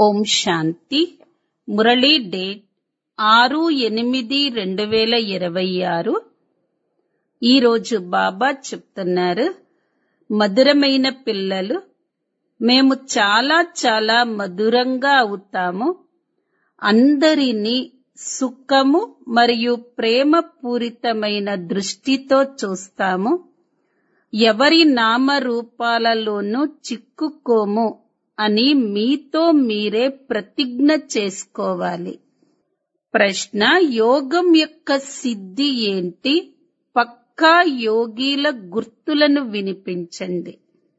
ఓం శాంతి Murali date ఆరు ఎనిమిది రెండు వేల ఇరవై ఆరు ఈరోజు బాబా చెప్తున్నారు మధురమైన పిల్లలు మేము చాలా చాలా మధురంగా అవుతాము అందరినీ సుఖము మరియు ప్రేమ పూరితమైన దృష్టితో చూస్తాము ఎవరి నామరూపాలలోనూ చిక్కుకోము అని మీతో మీరే ప్రతిజ్ఞ చేసుకోవాలి ప్రశ్న యోగం యొక్క సిద్ధి ఏంటి పక్కా యోగీల గుర్తులను వినిపించండి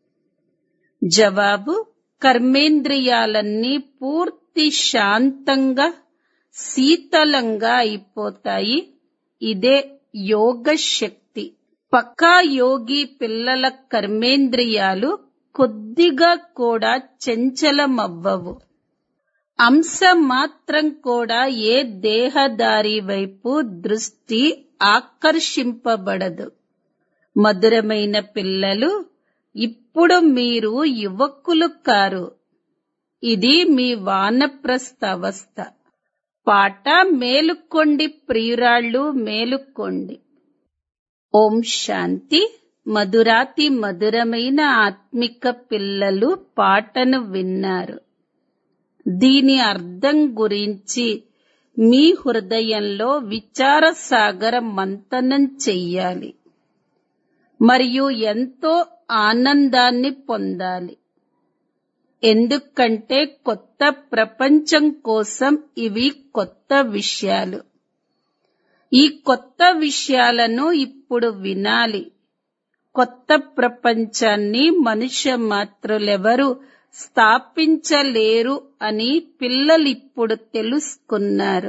జవాబు కర్మేంద్రియాలన్నీ పూర్తి శాంతంగా శీతలంగా అయిపోతాయి ఇదే యోగ శక్తి పక్కా యోగి పిల్లల కర్మేంద్రియాలు కొద్దిగా కూడా చంచలమవ్వవు అంశ మాత్రం కూడా ఏ దేహదారి వైపు దృష్టి ఆకర్షింపబడదు మధురమైన పిల్లలు ఇప్పుడు మీరు యువకులు కారు ఇది మీ వానప్రస్థ అవస్థ పాట మేలుకొండి ప్రియురాళ్ళు మేలుకోండి ఓం శాంతి మధురాతి మధురమైన ఆత్మిక పిల్లలు పాటను విన్నారు దీని అర్థం గురించి మీ హృదయంలో విచార సాగర మంతనం చెయ్యాలి మరియు ఎంతో ఆనందాన్ని పొందాలి ఎందుకంటే కొత్త ప్రపంచం కోసం ఇవి కొత్త విషయాలు ఈ కొత్త విషయాలను ఇప్పుడు వినాలి కొత్త ప్రపంచాన్ని మనుష్య మాత్రులెవరు స్థాపించలేరు అని పిల్లలిప్పుడు తెలుసుకున్నారు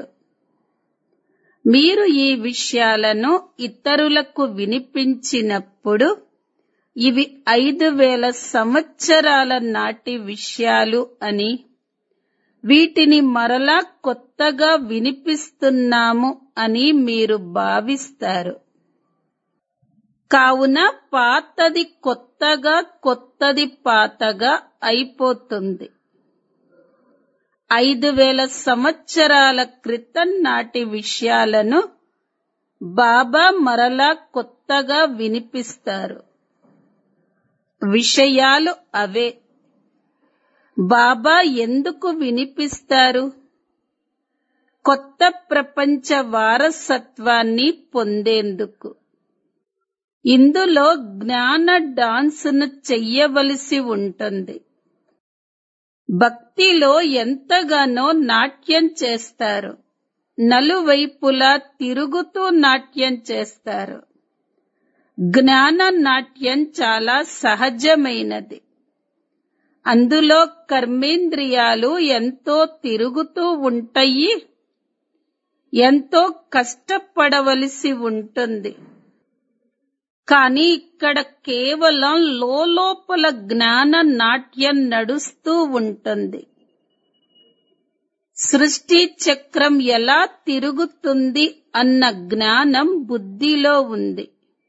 మీరు ఈ విషయాలను ఇతరులకు వినిపించినప్పుడు ఇవి ఐదు వేల సంవత్సరాల నాటి విషయాలు అని వీటిని మరలా కొత్తగా వినిపిస్తున్నాము అని మీరు భావిస్తారు కావున పాతది కొత్తగా కొత్తది పాతగా అయిపోతుంది ఐదు వేల సంవత్సరాల క్రితం నాటి విషయాలను బాబా మరలా కొత్తగా వినిపిస్తారు విషయాలు అవే బాబా ఎందుకు వినిపిస్తారు కొత్త ప్రపంచ వారసత్వాన్ని పొందేందుకు ఇందులో జ్ఞాన డాన్సును చెయ్యవలసి ఉంటుంది భక్తిలో ఎంతగానో నాట్యం చేస్తారు నలువైపులా తిరుగుతూ నాట్యం చేస్తారు జ్ఞాన నాట్యం చాలా సహజమైనది అందులో కర్మేంద్రియాలు ఎంతో తిరుగుతూ ఉంటాయి ఎంతో కష్టపడవలసి ఉంటుంది కానీ ఇక్కడ కేవలం లోపల జ్ఞాన నాట్యం నడుస్తూ ఉంటుంది సృష్టి చక్రం ఎలా తిరుగుతుంది అన్న జ్ఞానం బుద్ధిలో ఉంది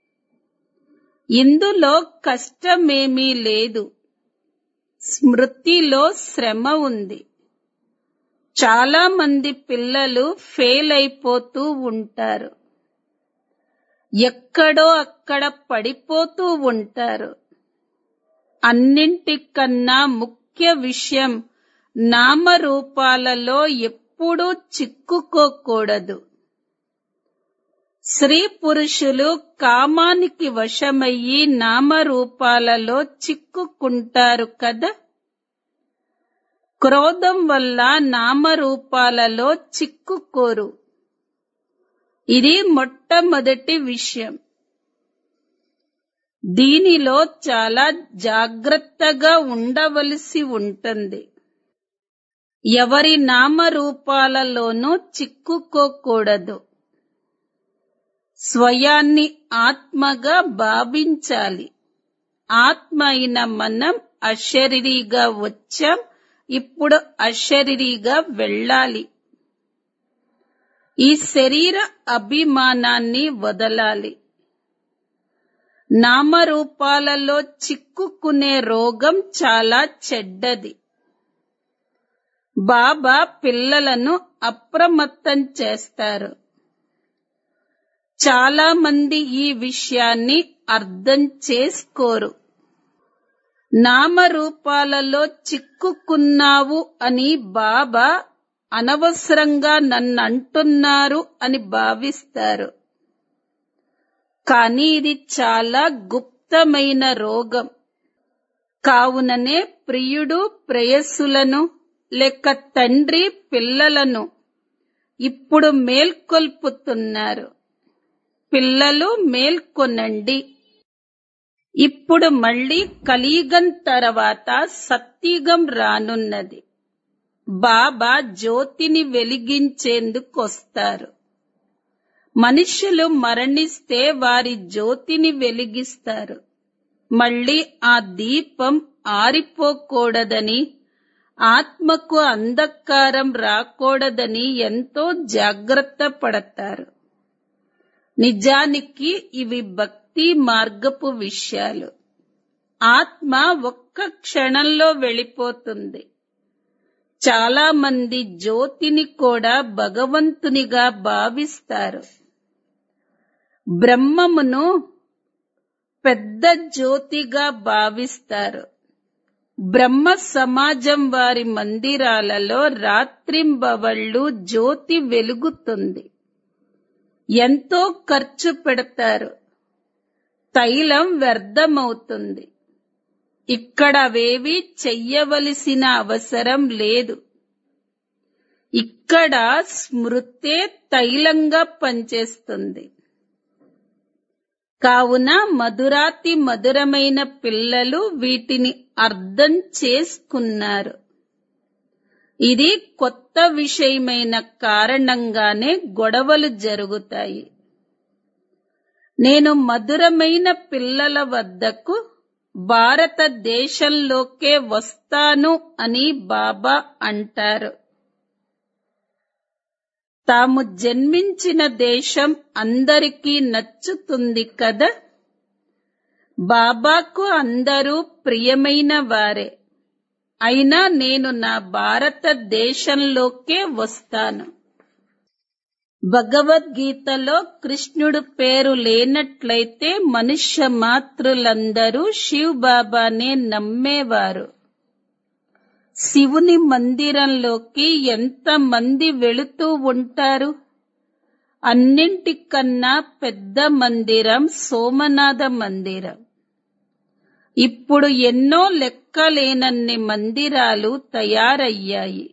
ఇందులో కష్టమేమీ లేదు స్మృతిలో శ్రమ ఉంది చాలా మంది పిల్లలు ఫెయిల్ అయిపోతూ ఉంటారు ఎక్కడో అక్కడ పడిపోతూ ఉంటారు అన్నింటికన్నా ముఖ్య విషయం నామరూపాలలో ఎప్పుడూ చిక్కుకోకూడదు స్త్రీ పురుషులు కామానికి వశమయ్యి నామరూపాలలో చిక్కుకుంటారు కదా క్రోధం వల్ల నామరూపాలలో చిక్కుకోరు ఇది మొట్టమొదటి విషయం దీనిలో చాలా జాగ్రత్తగా ఉండవలసి ఉంటుంది ఎవరి నామరూపాలలోనూ చిక్కుకోకూడదు స్వయాన్ని ఆత్మగా భావించాలి ఆత్మ అయిన మనం అశరీరిగా వచ్చాం ఇప్పుడు అశరీరిగా వెళ్ళాలి ఈ శరీర అభిమానాన్ని వదలాలి నామరూపాలలో చిక్కుకునే రోగం చాలా చెడ్డది బాబా పిల్లలను అప్రమత్తం చేస్తారు చాలా మంది ఈ విషయాన్ని అర్థం చేసుకోరు నామరూపాలలో చిక్కుకున్నావు అని బాబా అనవసరంగా నన్ను అంటున్నారు అని భావిస్తారు కానీ ఇది చాలా గుప్తమైన రోగం కావుననే ప్రియుడు ప్రేయస్సులను లేక తండ్రి పిల్లలను ఇప్పుడు మేల్కొల్పుతున్నారు పిల్లలు మేల్కొనండి ఇప్పుడు మళ్ళీ కలియుగం తర్వాత సత్యుగం రానున్నది బాబా జ్యోతిని వెలిగించేందుకొస్తారు మనుషులు మరణిస్తే వారి జ్యోతిని వెలిగిస్తారు మళ్ళీ ఆ దీపం ఆరిపోకూడదని ఆత్మకు అంధకారం రాకూడదని ఎంతో జాగ్రత్త పడతారు నిజానికి ఇవి భక్తి మార్గపు విషయాలు ఆత్మ ఒక్క క్షణంలో వెళ్ళిపోతుంది చాలా మంది జ్యోతిని కూడా భగవంతునిగా భావిస్తారు బ్రహ్మమును పెద్ద జ్యోతిగా భావిస్తారు బ్రహ్మ సమాజం వారి మందిరాలలో రాత్రింబవళ్ళు జ్యోతి వెలుగుతుంది ఎంతో ఖర్చు పెడతారు తైలం వ్యర్థమవుతుంది ఇక్కడ అవేవి చెయ్యవలసిన అవసరం లేదు ఇక్కడ స్మృతే తైలంగా పనిచేస్తుంది కావున మధురాతి మధురమైన పిల్లలు వీటిని అర్థం చేసుకున్నారు ఇది కొత్త విషయమైన కారణంగానే గొడవలు జరుగుతాయి నేను మధురమైన పిల్లల వద్దకు భారతదేశంలోకే వస్తాను అని బాబా అంటారు తాము జన్మించిన దేశం అందరికీ నచ్చుతుంది కదా బాబాకు అందరూ ప్రియమైన వారే అయినా నేను నా భారతదేశంలోకే వస్తాను భగవద్గీతలో కృష్ణుడు పేరు లేనట్లయితే మనుష్య మాతృలందరూ శివ్ బాబానే నమ్మేవారు శివుని మందిరంలోకి ఎంత మంది వెళుతూ ఉంటారు అన్నింటికన్నా పెద్ద మందిరం సోమనాథ మందిరం ఇప్పుడు ఎన్నో లెక్కలేనన్ని మందిరాలు తయారయ్యాయి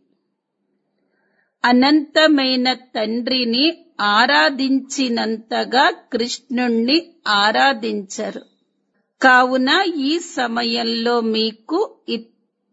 అనంతమైన తండ్రిని ఆరాధించినంతగా కృష్ణుణ్ణి ఆరాధించరు కావున ఈ సమయంలో మీకు ఇ-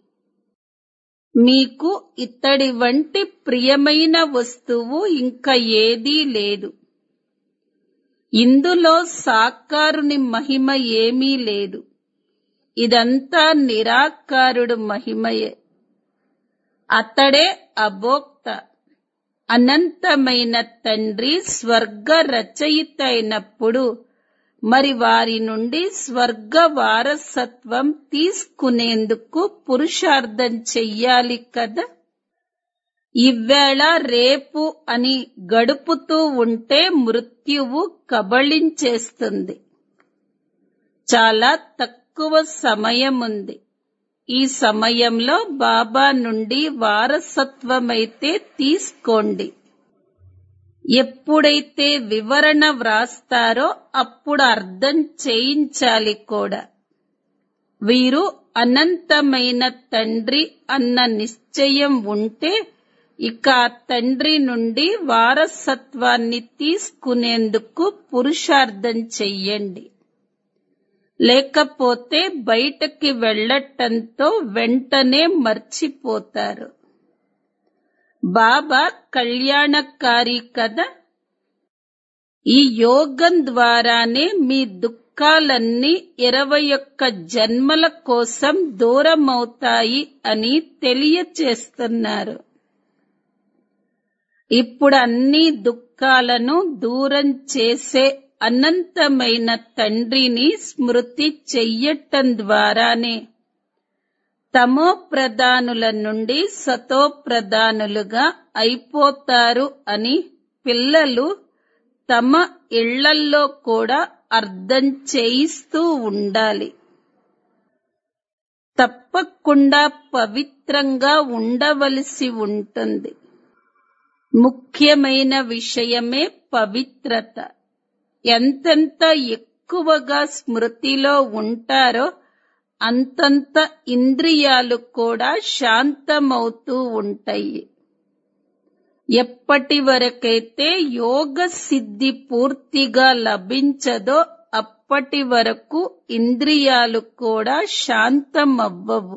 మీకు ఇత్తడి వంటి ప్రియమైన వస్తువు ఇంకా ఏదీ లేదు ఇందులో సాకారుని మహిమ ఏమీ లేదు ఇదంతా నిరాకారుడు మహిమయే అతడే అభోక్త అనంతమైన తండ్రి స్వర్గ రచయిత అయినప్పుడు మరి వారి నుండి స్వర్గ వారసత్వం తీసుకునేందుకు పురుషార్థం చెయ్యాలి కదా ఇవ్వేళ రేపు అని గడుపుతూ ఉంటే మృత్యువు కబళించేస్తుంది చాలా తక్కువ సమయం ఉంది ఈ సమయంలో బాబా నుండి వారసత్వమైతే తీసుకోండి ఎప్పుడైతే వివరణ వ్రాస్తారో అప్పుడు అర్థం చేయించాలి కూడా వీరు అనంతమైన తండ్రి అన్న నిశ్చయం ఉంటే ఇక ఆ తండ్రి నుండి వారసత్వాన్ని తీసుకునేందుకు పురుషార్థం చెయ్యండి లేకపోతే బయటకి వెళ్ళటంతో వెంటనే మర్చిపోతారు బాబా కళ్యాణకారి కదా ఈ యోగం ద్వారానే మీ దుఃఖాలన్నీ ఇరవై ఒక్క జన్మల కోసం దూరమవుతాయి అని తెలియచేస్తున్నారు ఇప్పుడు అన్ని దుఃఖాలను దూరం చేసే అనంతమైన తండ్రిని స్మృతి చెయ్యటం ద్వారానే తమో ప్రధానుల నుండి సతో ప్రధానులుగా అయిపోతారు అని పిల్లలు తమ ఇళ్లల్లో కూడా అర్థం చేయిస్తూ ఉండాలి తప్పకుండా పవిత్రంగా ఉండవలసి ఉంటుంది ముఖ్యమైన విషయమే పవిత్రత ఎంతెంత ఎక్కువగా స్మృతిలో ఉంటారో అంతంత ఇంద్రియాలు కూడా శాంతమవుతూ ఉంటాయి ఎప్పటి వరకైతే యోగ సిద్ధి పూర్తిగా లభించదో అప్పటి వరకు ఇంద్రియాలు కూడా శాంతమవ్వవు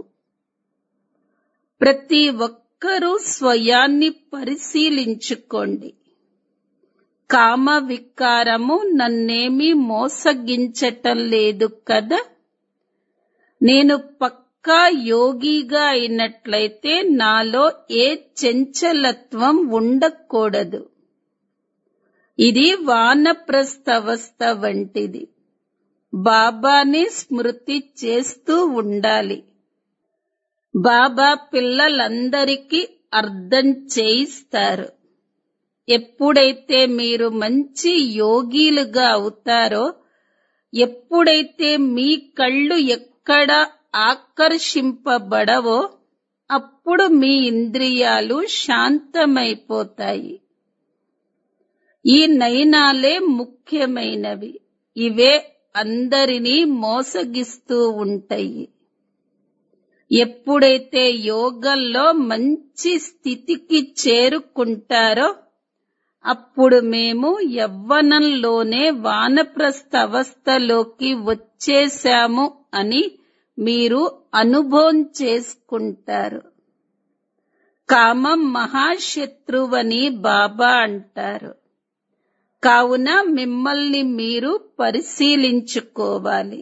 ప్రతి ఒక్కరూ స్వయాన్ని పరిశీలించుకోండి కామ వికారము నన్నేమీ మోసగించటం లేదు కదా నేను పక్కా యోగిగా అయినట్లయితే నాలో ఏ చంచలత్వం ఉండకూడదు ఇది వానప్రస్థవస్థ వంటిది బాబాని స్మృతి చేస్తూ ఉండాలి బాబా పిల్లలందరికీ అర్థం చేయిస్తారు ఎప్పుడైతే మీరు మంచి యోగిలుగా అవుతారో ఎప్పుడైతే మీ కళ్ళు ఎక్కడ ఆకర్షింపబడవో అప్పుడు మీ ఇంద్రియాలు శాంతమైపోతాయి ఈ నయనాలే ముఖ్యమైనవి ఇవే అందరినీ మోసగిస్తూ ఉంటాయి ఎప్పుడైతే యోగంలో మంచి స్థితికి చేరుకుంటారో అప్పుడు మేము యవ్వనంలోనే వానప్రస్థ అవస్థలోకి వచ్చేశాము అని మీరు అనుభవం చేసుకుంటారు కామం మహాశత్రువని బాబా అంటారు కావున మిమ్మల్ని మీరు పరిశీలించుకోవాలి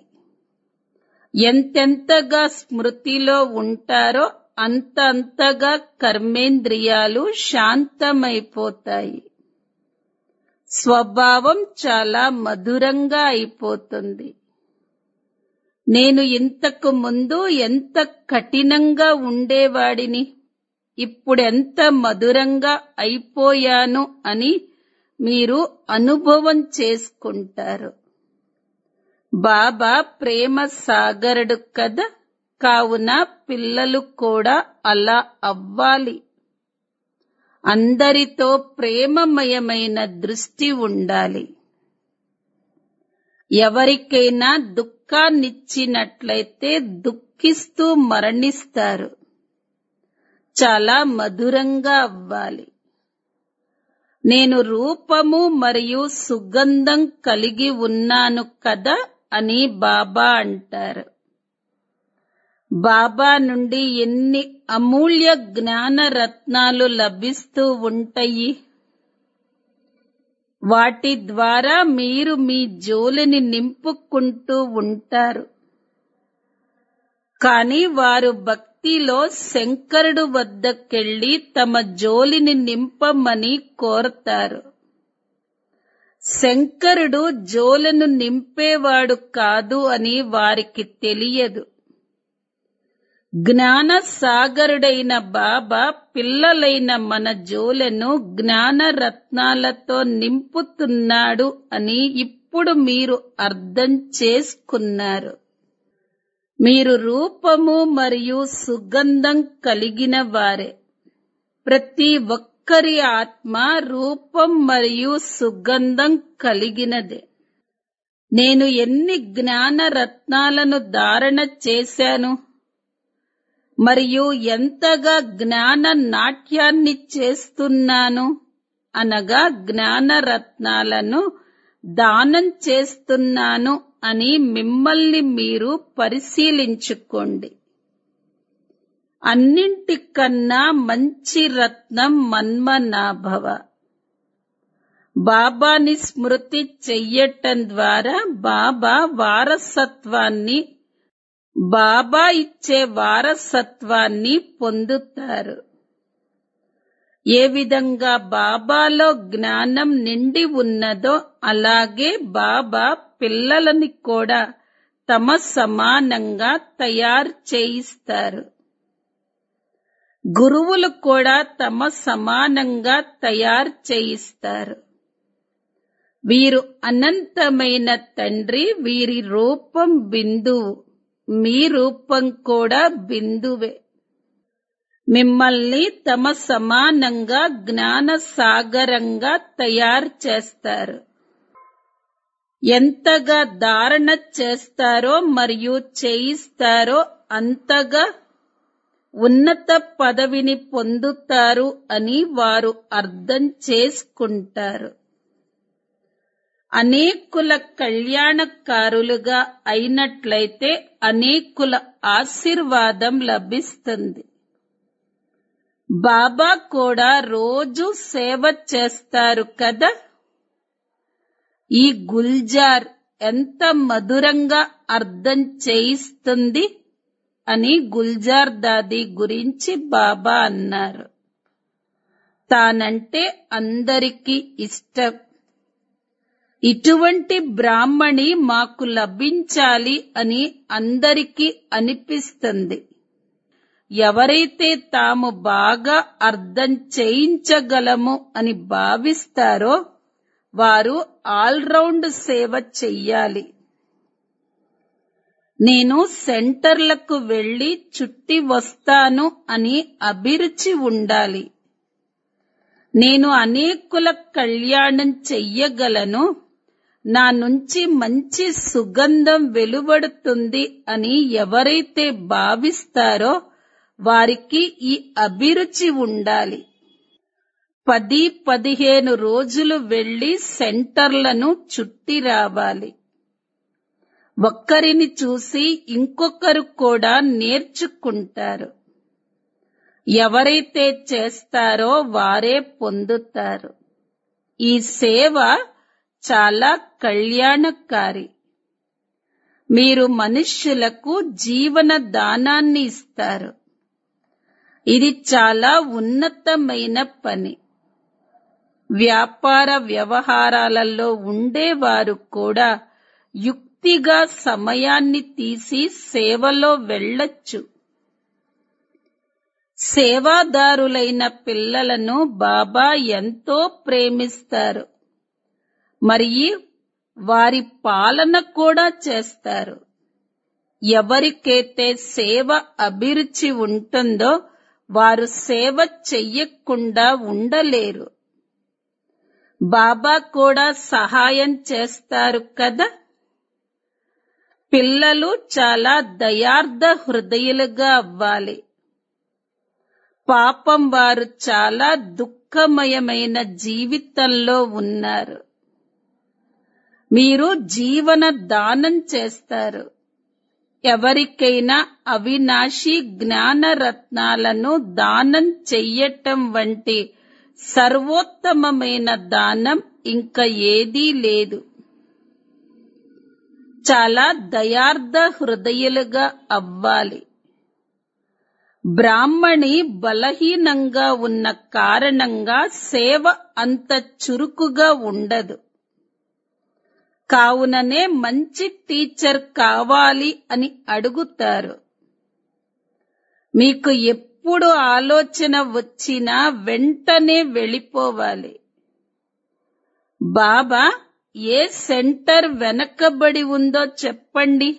ఎంతెంతగా స్మృతిలో ఉంటారో అంత అంతగా కర్మేంద్రియాలు శాంతమైపోతాయి స్వభావం చాలా మధురంగా అయిపోతుంది నేను ఇంతకు ముందు ఎంత కఠినంగా ఉండేవాడిని ఇప్పుడెంత మధురంగా అయిపోయాను అని మీరు అనుభవం చేసుకుంటారు బాబా ప్రేమ సాగరుడు కదా కావున పిల్లలు కూడా అలా అవ్వాలి అందరితో ప్రేమమయమైన దృష్టి ఉండాలి ఎవరికైనా దుఃఖాన్నిచ్చినట్లయితే దుఃఖిస్తూ మరణిస్తారు చాలా మధురంగా అవ్వాలి నేను రూపము మరియు సుగంధం కలిగి ఉన్నాను కదా అని బాబా అంటారు బాబా నుండి ఎన్ని అమూల్య జ్ఞాన రత్నాలు లభిస్తూ ఉంటాయి వాటి ద్వారా మీరు మీ జోలిని నింపుకుంటూ ఉంటారు కాని వారు భక్తిలో శంకరుడు వద్దకెళ్లి తమ జోలిని నింపమని కోరతారు శంకరుడు జోలను నింపేవాడు కాదు అని వారికి తెలియదు జ్ఞాన సాగరుడైన బాబా పిల్లలైన మన జోలను జ్ఞాన రత్నాలతో నింపుతున్నాడు అని ఇప్పుడు మీరు అర్థం చేసుకున్నారు మీరు రూపము మరియు సుగంధం కలిగిన వారే ప్రతి ఒక్కరి ఆత్మ రూపం మరియు సుగంధం కలిగినదే నేను ఎన్ని జ్ఞాన రత్నాలను ధారణ చేశాను మరియు ఎంతగా జ్ఞాన నాట్యాన్ని చేస్తున్నాను అనగా జ్ఞాన రత్నాలను దానం చేస్తున్నాను అని మిమ్మల్ని మీరు పరిశీలించుకోండి అన్నింటికన్నా మంచి రత్నం మన్మనాభవ బాబాని స్మృతి చెయ్యటం ద్వారా బాబా వారసత్వాన్ని బాబా ఇచ్చే వారసత్వాన్ని పొందుతారు ఏ విధంగా బాబాలో జ్ఞానం నిండి ఉన్నదో అలాగే బాబా పిల్లలని కూడా తమ సమానంగా తయారు చేయిస్తారు గురువులు కూడా తమ సమానంగా తయారు చేయిస్తారు వీరు అనంతమైన తండ్రి వీరి రూపం బిందువు మీ రూపం కూడా బిందువే మిమ్మల్ని తమ సమానంగా జ్ఞాన సాగరంగా తయారు చేస్తారు ఎంతగా ధారణ చేస్తారో మరియు చేయిస్తారో అంతగా ఉన్నత పదవిని పొందుతారు అని వారు అర్థం చేసుకుంటారు అనేకుల కళ్యాణకారులుగా అయినట్లయితే అనేకుల ఆశీర్వాదం లభిస్తుంది బాబా కూడా రోజు సేవ చేస్తారు కదా ఈ గుల్జార్ ఎంత మధురంగా అర్థం చేయిస్తుంది అని గుల్జార్ దాది గురించి బాబా అన్నారు తానంటే అందరికీ ఇష్టం ఇటువంటి బ్రాహ్మణి మాకు లభించాలి అని అందరికీ అనిపిస్తుంది ఎవరైతే తాము బాగా అర్థం చేయించగలము అని భావిస్తారో వారు ఆల్రౌండ్ సేవ చెయ్యాలి నేను సెంటర్లకు వెళ్లి చుట్టి వస్తాను అని అభిరుచి ఉండాలి నేను అనేకుల కళ్యాణం చెయ్యగలను నా నుంచి మంచి సుగంధం వెలువడుతుంది అని ఎవరైతే భావిస్తారో వారికి ఈ అభిరుచి ఉండాలి పది పదిహేను రోజులు వెళ్లి సెంటర్లను చుట్టి రావాలి ఒక్కరిని చూసి ఇంకొకరు కూడా నేర్చుకుంటారు ఎవరైతే చేస్తారో వారే పొందుతారు ఈ సేవ చాలా కళ్యాణకారి మీరు మనుష్యులకు జీవన దానాన్ని ఇస్తారు ఇది చాలా ఉన్నతమైన పని వ్యాపార వ్యవహారాలలో ఉండేవారు కూడా యుక్తిగా సమయాన్ని తీసి సేవలో వెళ్ళొచ్చు సేవాదారులైన పిల్లలను బాబా ఎంతో ప్రేమిస్తారు మరియు వారి పాలన కూడా చేస్తారు ఎవరికైతే సేవ అభిరుచి ఉంటుందో వారు సేవ చెయ్యకుండా ఉండలేరు బాబా కూడా సహాయం చేస్తారు కదా పిల్లలు చాలా దయార్థ హృదయులుగా అవ్వాలి పాపం వారు చాలా దుఃఖమయమైన జీవితంలో ఉన్నారు మీరు జీవన దానం చేస్తారు ఎవరికైనా అవినాశి జ్ఞాన రత్నాలను దానం చెయ్యటం వంటి సర్వోత్తమమైన దానం ఇంకా ఏదీ లేదు చాలా దయార్థ హృదయులుగా అవ్వాలి బ్రాహ్మణి బలహీనంగా ఉన్న కారణంగా సేవ అంత చురుకుగా ఉండదు కావుననే మంచి టీచర్ కావాలి అని అడుగుతారు మీకు ఎప్పుడు ఆలోచన వచ్చినా వెంటనే వెళ్ళిపోవాలి బాబా ఏ సెంటర్ వెనకబడి ఉందో చెప్పండి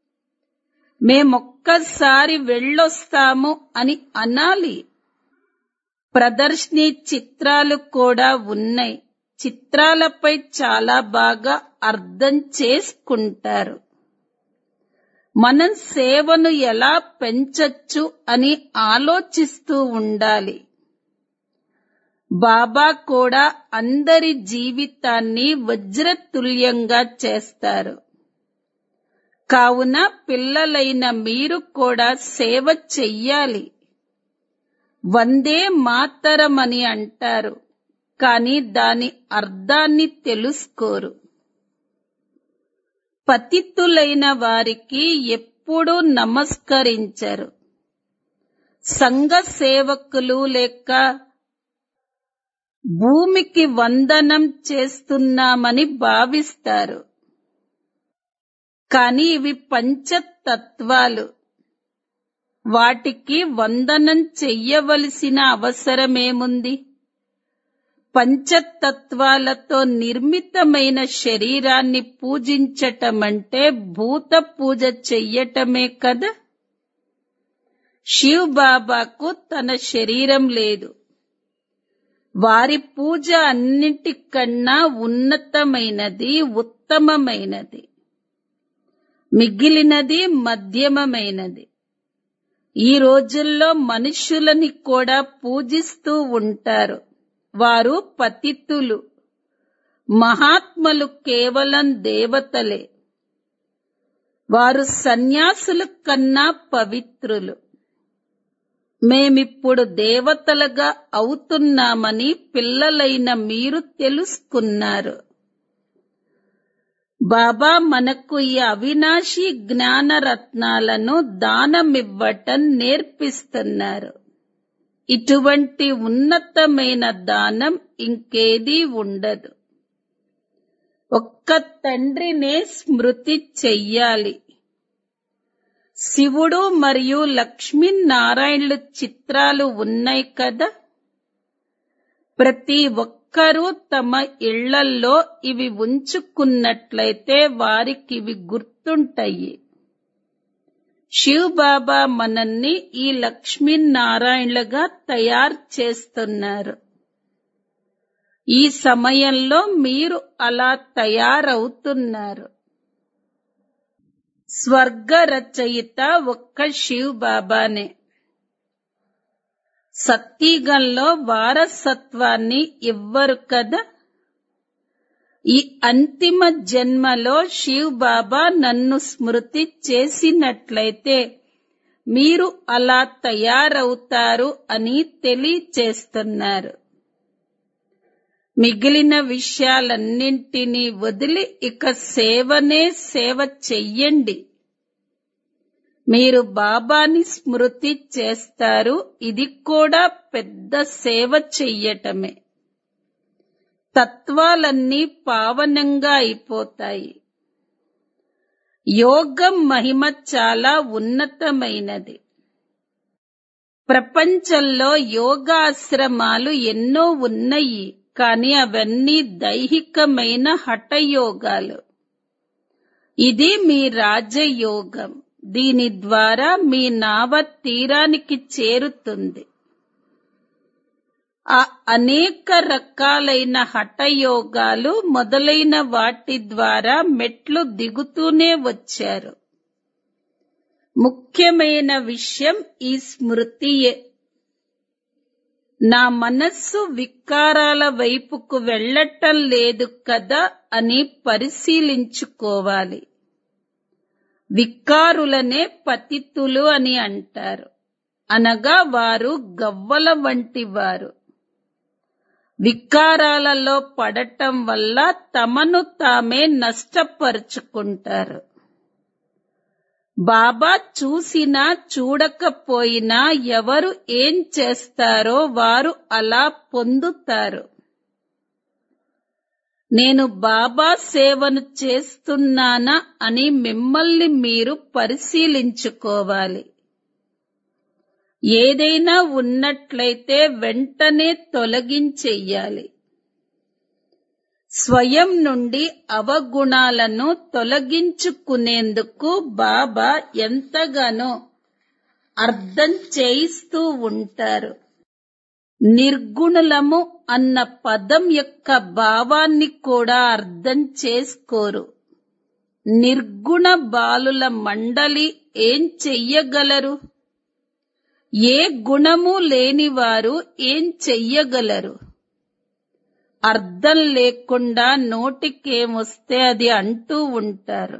మేమొక్కసారి వెళ్ళొస్తాము అని అనాలి ప్రదర్శని చిత్రాలు కూడా ఉన్నాయి చిత్రాలపై చాలా బాగా అర్థం చేసుకుంటారు మనం సేవను ఎలా పెంచొచ్చు అని ఆలోచిస్తూ ఉండాలి బాబా కూడా అందరి జీవితాన్ని వజ్రతుల్యంగా చేస్తారు కావున పిల్లలైన మీరు కూడా సేవ చెయ్యాలి వందే మాతరమని అంటారు కాని దాని అర్థాన్ని తెలుసుకోరు పతితులైన వారికి ఎప్పుడూ నమస్కరించరు సంఘ సేవకులు లేక భూమికి వందనం చేస్తున్నామని భావిస్తారు కాని ఇవి పంచతత్వాలు వాటికి వందనం చెయ్యవలసిన అవసరమేముంది పంచతత్వాలతో నిర్మితమైన శరీరాన్ని పూజించటమంటే భూత పూజ చెయ్యటమే కదా శివ్ బాబాకు తన శరీరం లేదు వారి పూజ అన్నిటికన్నా ఉన్నతమైనది ఉత్తమమైనది మిగిలినది మధ్యమమైనది ఈ రోజుల్లో మనుషులని కూడా పూజిస్తూ ఉంటారు వారు పతితులు మహాత్మలు కేవలం దేవతలే వారు సన్యాసుల కన్నా పవిత్రులు మేమిప్పుడు దేవతలుగా అవుతున్నామని పిల్లలైన మీరు తెలుసుకున్నారు బాబా మనకు ఈ అవినాశి జ్ఞాన రత్నాలను దానమివ్వటం నేర్పిస్తున్నారు ఇటువంటి ఉన్నతమైన దానం ఇంకేదీ ఉండదు ఒక్క తండ్రినే స్మృతి చెయ్యాలి శివుడు మరియు లక్ష్మీనారాయణులు చిత్రాలు ఉన్నాయి కదా ప్రతి ఒక్కరూ తమ ఇళ్లల్లో ఇవి ఉంచుకున్నట్లయితే వారికి ఇవి గుర్తుంటాయి శివ్ బాబా మనల్ని ఈ లక్ష్మీనారాయణలుగా తయారు చేస్తున్నారు ఈ సమయంలో మీరు అలా తయారవుతున్నారు స్వర్గ రచయిత ఒక్క శివ్ బాబానే సత్యగంలో వారసత్వాన్ని ఇవ్వరు కదా ఈ అంతిమ జన్మలో శివ్ బాబా నన్ను స్మృతి చేసినట్లయితే మీరు అలా తయారవుతారు అని తెలియచేస్తున్నారు మిగిలిన విషయాలన్నింటినీ వదిలి ఇక సేవనే సేవ చెయ్యండి మీరు బాబాని స్మృతి చేస్తారు ఇది కూడా పెద్ద సేవ చెయ్యటమే తత్వాలన్నీ పావనంగా అయిపోతాయి యోగం మహిమ చాలా ఉన్నతమైనది ప్రపంచంలో యోగాశ్రమాలు ఎన్నో ఉన్నాయి కానీ అవన్నీ దైహికమైన హఠయోగాలు ఇది మీ రాజయోగం దీని ద్వారా మీ నావ తీరానికి చేరుతుంది ఆ అనేక రకాలైన హఠయోగాలు మొదలైన వాటి ద్వారా మెట్లు దిగుతూనే వచ్చారు ముఖ్యమైన విషయం ఈ స్మృతియే నా మనస్సు వికారాల వైపుకు వెళ్ళటం లేదు కదా అని పరిశీలించుకోవాలి వికారులనే పతితులు అని అంటారు అనగా వారు గవ్వల వంటి వారు వికారాలలో పడటం వల్ల తమను తామే నష్టపరుచుకుంటారు బాబా చూసినా చూడకపోయినా ఎవరు ఏం చేస్తారో వారు అలా పొందుతారు నేను బాబా సేవను చేస్తున్నానా అని మిమ్మల్ని మీరు పరిశీలించుకోవాలి ఏదైనా ఉన్నట్లయితే వెంటనే తొలగించెయ్యాలి స్వయం నుండి అవగుణాలను తొలగించుకునేందుకు బాబా ఎంతగానో అర్థం చేయిస్తూ ఉంటారు నిర్గుణులము అన్న పదం యొక్క భావాన్ని కూడా అర్థం చేసుకోరు నిర్గుణ బాలుల మండలి ఏం చెయ్యగలరు ఏ గుణము లేనివారు ఏం చెయ్యగలరు అర్థం లేకుండా నోటికేమొస్తే అది అంటూ ఉంటారు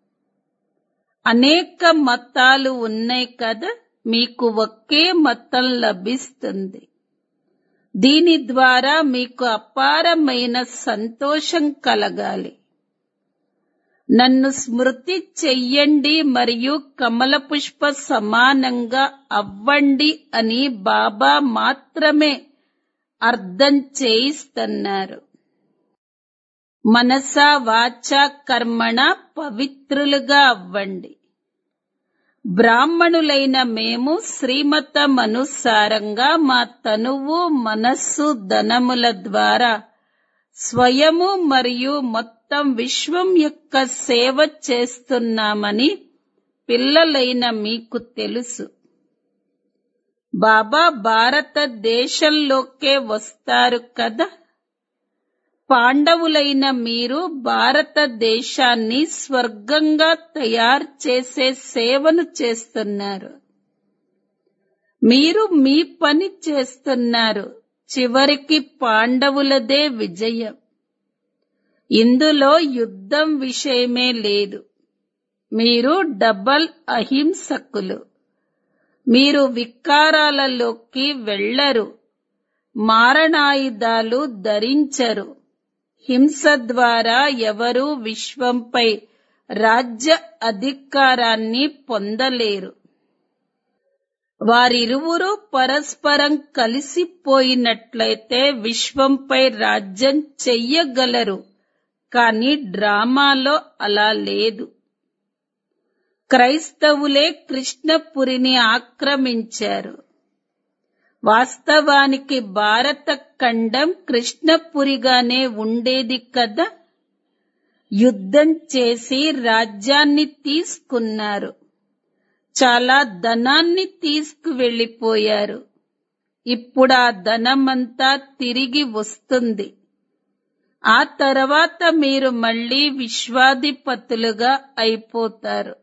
అనేక మతాలు ఉన్నాయి కదా మీకు ఒకే మతం లభిస్తుంది దీని ద్వారా మీకు అపారమైన సంతోషం కలగాలి నన్ను స్మృతి చెయ్యండి మరియు కమల పుష్ప సమానంగా అవ్వండి అని బాబా మాత్రమే అర్థం చేయిస్తున్నారు మనస వాచ కర్మణ పవిత్రులుగా అవ్వండి బ్రాహ్మణులైన మేము శ్రీమతమనుసారంగా మా తనువు మనస్సు ధనముల ద్వారా స్వయము మరియు మొత్తం విశ్వం యొక్క సేవ చేస్తున్నామని పిల్లలైన మీకు తెలుసు బాబా భారతదేశంలోకే వస్తారు కదా పాండవులైన మీరు భారతదేశాన్ని స్వర్గంగా తయారు చేసే సేవను చేస్తున్నారు మీరు మీ పని చేస్తున్నారు చివరికి పాండవులదే విజయం ఇందులో యుద్ధం విషయమే లేదు మీరు డబల్ అహింసకులు మీరు వికారాలలోకి వెళ్లరు మారణాయుధాలు ధరించరు హింస ద్వారా ఎవరూ విశ్వంపై రాజ్య అధికారాన్ని పొందలేరు వారిరువురు పరస్పరం కలిసిపోయినట్లయితే విశ్వంపై రాజ్యం చెయ్యగలరు కానీ డ్రామాలో అలా లేదు క్రైస్తవులే కృష్ణపురిని ఆక్రమించారు వాస్తవానికి భారత ఖండం కృష్ణపురిగానే ఉండేది కదా యుద్ధం చేసి రాజ్యాన్ని తీసుకున్నారు చాలా ధనాన్ని తీసుకువెళ్లిపోయారు ఇప్పుడు ఆ ధనమంతా తిరిగి వస్తుంది ఆ తర్వాత మీరు మళ్ళీ విశ్వాధిపతులుగా అయిపోతారు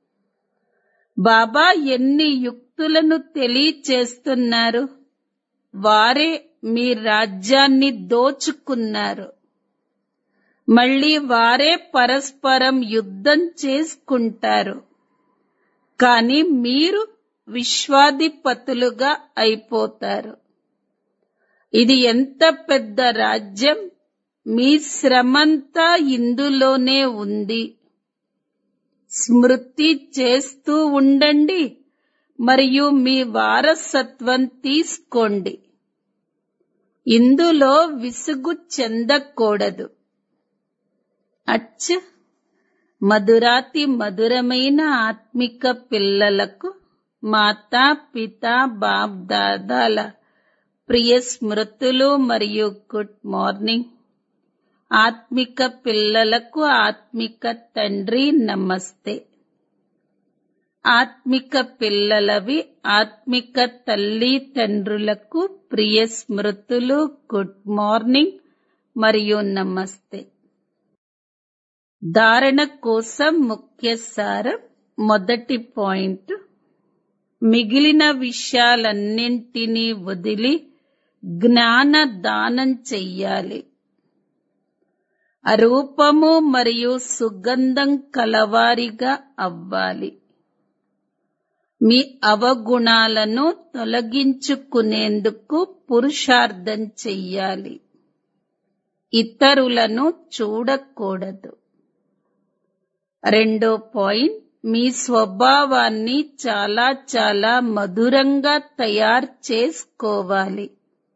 బాబా ఎన్ని యుక్తులను తెలియచేస్తున్నారు వారే మీ రాజ్యాన్ని దోచుకున్నారు మళ్ళీ వారే పరస్పరం యుద్ధం చేసుకుంటారు కానీ మీరు విశ్వాధిపతులుగా అయిపోతారు ఇది ఎంత పెద్ద రాజ్యం మీ శ్రమంతా ఇందులోనే ఉంది స్మృతి చేస్తూ ఉండండి మరియు మీ వారసత్వం తీసుకోండి ఇందులో విసుగు చెందకూడదు అచ్చ మధురాతి మధురమైన ఆత్మిక పిల్లలకు మాతా పిత బాప్ దాదాల ప్రియ స్మృతులు మరియు గుడ్ మార్నింగ్ ఆత్మిక పిల్లలకు ఆత్మిక తండ్రి నమస్తే ఆత్మిక పిల్లలవి ఆత్మిక తల్లి తండ్రులకు ప్రియ స్మృతులు గుడ్ మార్నింగ్ మరియు నమస్తే ధారణ కోసం ముఖ్య సారం మొదటి పాయింట్ మిగిలిన విషయాలన్నింటినీ వదిలి జ్ఞాన దానం చెయ్యాలి రూపము మరియు సుగంధం కలవారిగా అవ్వాలి మీ అవగుణాలను తొలగించుకునేందుకు పురుషార్థం చెయ్యాలి ఇతరులను చూడకూడదు రెండో పాయింట్ మీ స్వభావాన్ని చాలా చాలా మధురంగా తయారు చేసుకోవాలి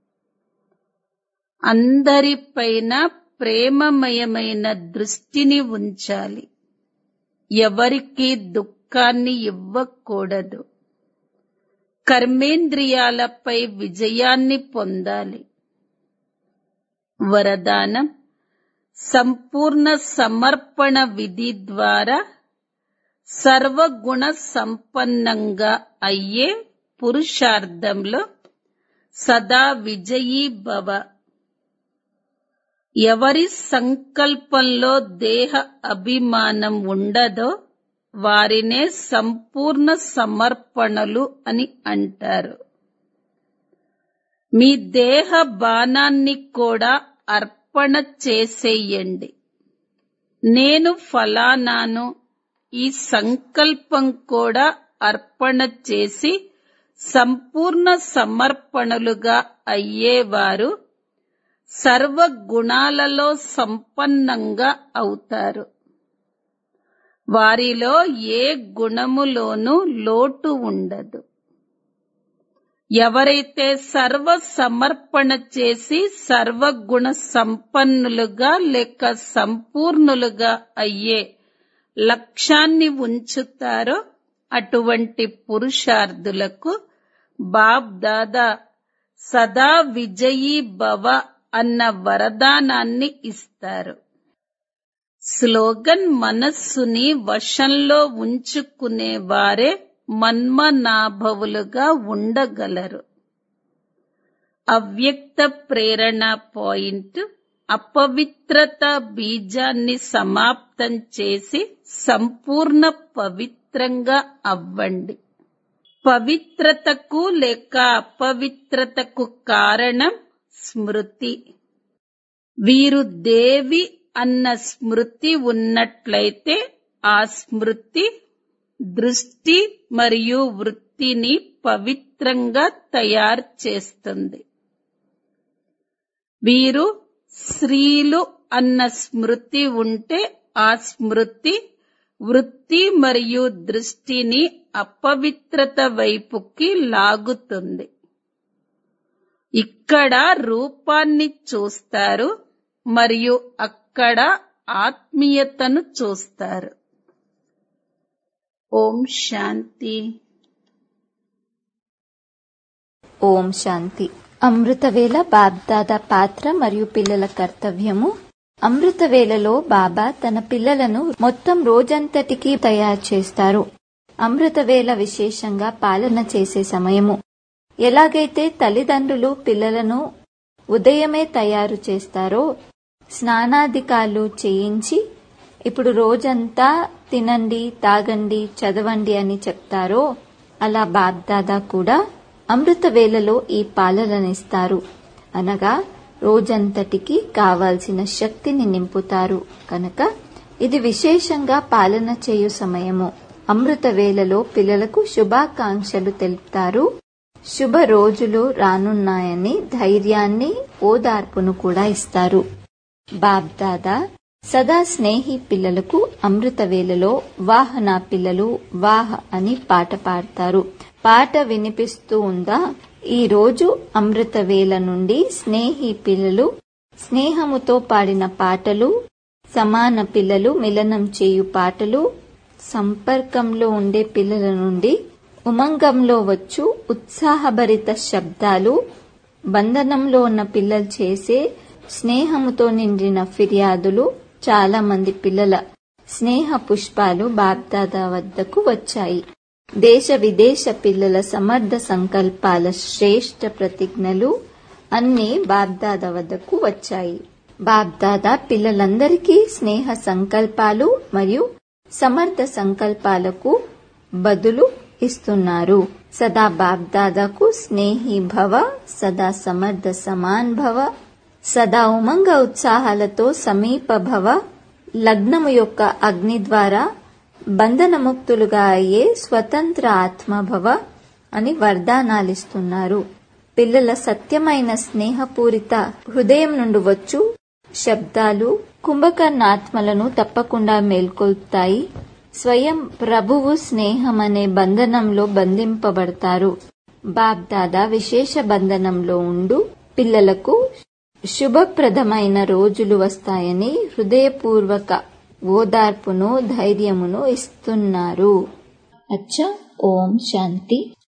అందరిపైన ప్రేమమయమైన దృష్టిని ఉంచాలి ఎవరికి దుఃఖాన్ని ఇవ్వకూడదు కర్మేంద్రియాలపై విజయాన్ని పొందాలి వరదానం సంపూర్ణ సమర్పణ విధి ద్వారా సర్వగుణ సంపన్నంగా అయ్యే పురుషార్థంలో సదా విజయీ భవ ఎవరి సంకల్పంలో దేహ అభిమానం ఉండదో వారినే సంపూర్ణ సమర్పణలు అని అంటారు మీ దేహ బాణాన్ని కూడా అర్పణ చేసేయండి నేను ఫలానాను ఈ సంకల్పం కూడా అర్పణ చేసి సంపూర్ణ సమర్పణలుగా అయ్యేవారు సర్వ గుణాలలో సంపన్నంగా అవుతారు వారిలో ఏ గుణములోనూ లోటు ఉండదు ఎవరైతే సర్వ సమర్పణ చేసి సర్వగుణ సంపన్నులుగా లేక సంపూర్ణులుగా అయ్యే లక్ష్యాన్ని ఉంచుతారో అటువంటి పురుషార్థులకు బాబ్ దాదా సదా విజయీ భవ అన్న వరదానాన్ని ఇస్తారు స్లోగన్ మనస్సుని వశంలో ఉంచుకునే వారే మన్మనాభవులుగా ఉండగలరు అవ్యక్త ప్రేరణ పాయింట్ అపవిత్రత బీజాన్ని సమాప్తం చేసి సంపూర్ణ పవిత్రంగా అవ్వండి పవిత్రతకు లేక అపవిత్రతకు కారణం స్మృతి వీరు దేవి అన్న స్మృతి ఉన్నట్లయితే ఆ స్మృతి దృష్టి మరియు వృత్తిని పవిత్రంగా తయారు చేస్తుంది వీరు స్త్రీలు అన్న స్మృతి ఉంటే ఆ స్మృతి వృత్తి మరియు దృష్టిని అపవిత్రత వైపుకి లాగుతుంది ఇక్కడ రూపాన్ని చూస్తారు మరియు అక్కడ ఆత్మీయతను చూస్తారు ఓం శాంతి ఓం శాంతి అమృతవేళ బాబ్దాదా పాత్ర మరియు పిల్లల కర్తవ్యము అమృతవేళలో బాబా తన పిల్లలను మొత్తం రోజంతటికి తయారు చేస్తారు అమృతవేళ విశేషంగా పాలన చేసే సమయము ఎలాగైతే తల్లిదండ్రులు పిల్లలను ఉదయమే తయారు చేస్తారో స్నానాధికాలు చేయించి ఇప్పుడు రోజంతా తినండి తాగండి చదవండి అని చెప్తారో అలా బాబ్దాదా కూడా అమృత వేళలో ఈ పాలననిస్తారు అనగా రోజంతటికి కావాల్సిన శక్తిని నింపుతారు కనుక ఇది విశేషంగా పాలన చేయు సమయము అమృత వేళలో పిల్లలకు శుభాకాంక్షలు తెలుపుతారు శుభ రోజులు రానున్నాయని ధైర్యాన్ని ఓదార్పును కూడా ఇస్తారు బాబ్దాదా సదా స్నేహి పిల్లలకు అమృత వేళలో వాహన పిల్లలు వాహ అని పాట పాడతారు పాట వినిపిస్తూ ఉందా ఈ రోజు అమృత వేళ నుండి స్నేహి పిల్లలు స్నేహముతో పాడిన పాటలు సమాన పిల్లలు మిలనం చేయు పాటలు సంపర్కంలో ఉండే పిల్లల నుండి ఉమంగంలో వచ్చు ఉత్సాహభరిత శబ్దాలు బంధనంలో ఉన్న పిల్లలు చేసే స్నేహముతో నిండిన ఫిర్యాదులు చాలా మంది పిల్లల స్నేహ పుష్పాలు బాబ్దాదా వద్దకు వచ్చాయి దేశ విదేశ పిల్లల సమర్థ సంకల్పాల శ్రేష్ట ప్రతిజ్ఞలు అన్ని బాబ్దాదా వద్దకు వచ్చాయి బాబ్దాదా పిల్లలందరికీ స్నేహ సంకల్పాలు మరియు సమర్థ సంకల్పాలకు బదులు ఇస్తున్నారు సదా బాబ్దాదాకు స్నేహి భవ సదా సమర్థ సమాన్ భవ సదా ఉమంగ ఉత్సాహాలతో సమీప భవ లగ్నము యొక్క అగ్ని ద్వారా బంధనముక్తులుగా అయ్యే స్వతంత్ర ఆత్మభవ అని వరదానాలిస్తున్నారు పిల్లల సత్యమైన స్నేహపూరిత హృదయం నుండి వచ్చు శబ్దాలు కుంభకర్ణాత్మలను తప్పకుండా మేల్కొల్పుతాయి స్వయం ప్రభువు స్నేహం అనే బంధనంలో బంధింపబడతారు బాబ్దాదా విశేష బంధనంలో ఉండు పిల్లలకు శుభప్రదమైన రోజులు వస్తాయని హృదయపూర్వక ఓదార్పును ధైర్యమును ఇస్తున్నారు అచ్చా ఓం శాంతి